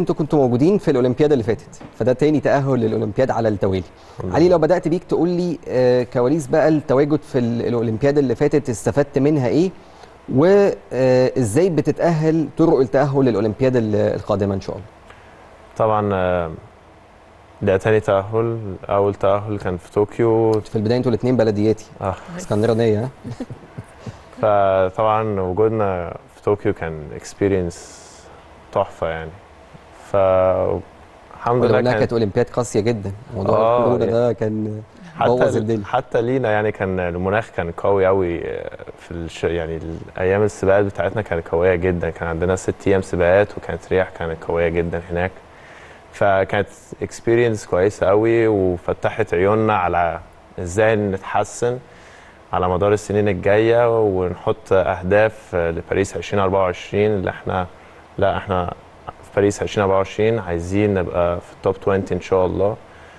انتوا كنتوا موجودين في الاولمبياد اللي فاتت فده تاني تاهل للاولمبياد على التوالي علي لو بدات بيك تقول لي آه، كواليس بقى التواجد في ال- الاولمبياد اللي فاتت استفدت منها ايه وازاي بتتاهل طرق التاهل للاولمبياد ال- القادمه ان شاء الله طبعا آه، ده تاني تأهل أول تأهل كان في طوكيو في البدايه انتوا الاثنين بلدياتي آه. اسكندرانيه ها؟ فطبعا وجودنا في طوكيو كان اكسبيرينس تحفة يعني فالحمد ولو لله انها كان كانت اولمبياد قاسيه جدا موضوع آه، الكورونا يعني ده كان بوظ حتى الدنيا حتى لينا يعني كان المناخ كان قوي قوي في الش... يعني ايام السباقات بتاعتنا كانت قويه جدا كان عندنا ست ايام سباقات وكانت رياح كانت قويه جدا هناك فكانت اكسبيرينس كويسه قوي وفتحت عيوننا على ازاي نتحسن على مدار السنين الجايه ونحط اهداف لباريس 2024 اللي احنا لا احنا في باريس 2024 عايزين نبقى في التوب 20 ان شاء الله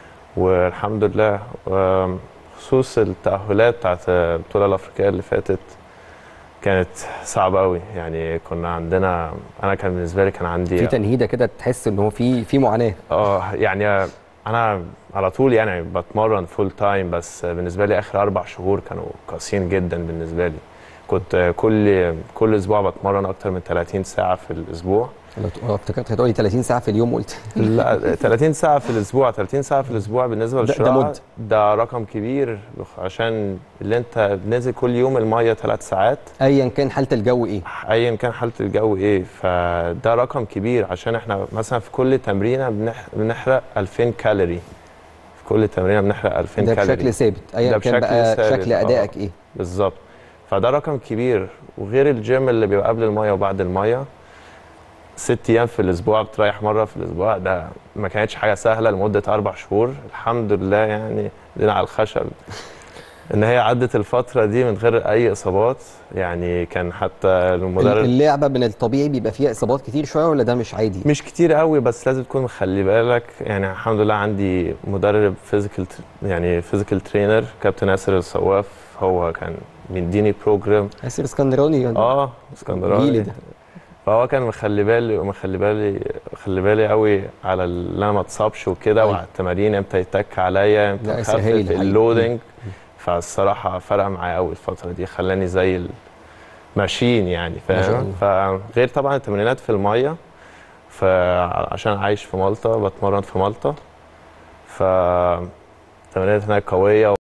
والحمد لله آم، خصوص التأهلات بتاعت البطولة الأفريقية اللي فاتت كانت صعبة أوي يعني كنا عندنا أنا كان بالنسبة لي كان في عندي تنهيده كده تحس ان هو في في معاناه اه يعني أنا على طول يعني بتمرن فول تايم بس بالنسبة لي آخر أربع شهور كانوا قاسيين جدا بالنسبة لي كنت كل كل أسبوع بتمرن أكتر من 30 ساعة في الأسبوع لو ت- لو افتكرت هتقولي 30 ساعه في اليوم قلت لا 30 ساعة في الأسبوع 30 ساعة في الأسبوع بالنسبة ده- ده للشراع مد. ده رقم كبير عشان اللي أنت نازل كل يوم المية ثلاث ساعات ايا كان حاله الجو ايه أيا كان حالة الجو إيه فده رقم كبير عشان إحنا مثلا في كل تمرينة بنح- بنحرق 2000 كالوري في كل تمرينة بنحرق 2000 ده كالوري بشكل ثابت ايا ده كان بشكل بقى ثابت، شكل آه. ادائك ايه بالظبط فده رقم كبير وغير الجيم اللي بيبقى قبل المية وبعد المية ست ايام في الاسبوع بتريح مره في الاسبوع ده ما كانتش حاجه سهله لمده اربع شهور الحمد لله يعني لنا على الخشب ان هي عدت الفتره دي من غير اي اصابات يعني كان حتى المدرب اللعبه من الطبيعي بيبقى فيها اصابات كتير شويه ولا ده مش عادي مش كتير قوي بس لازم تكون مخلي بالك يعني الحمد لله عندي مدرب فيزيكال يعني فيزيكال ترينر كابتن ياسر الصواف هو كان مديني بروجرام ياسر اسكندراني يعني اه جيلي اسكندراني ده فهو كان مخلي بالي ومخلي بالي مخلي بالي قوي على ال- ان انا ما اتصابش وكده أيوة. وعلى التمارين امتى يتك عليا امتى لا، اخفف سهيل الحقيقة. اللودنج فالصراحه فرق معايا قوي الفتره دي خلاني زي الماشين يعني ما شاء فاهم فغير طبعا التمرينات في الميه فعشان عايش في مالطا بتمرن في مالطا ف التمرينات هناك قويه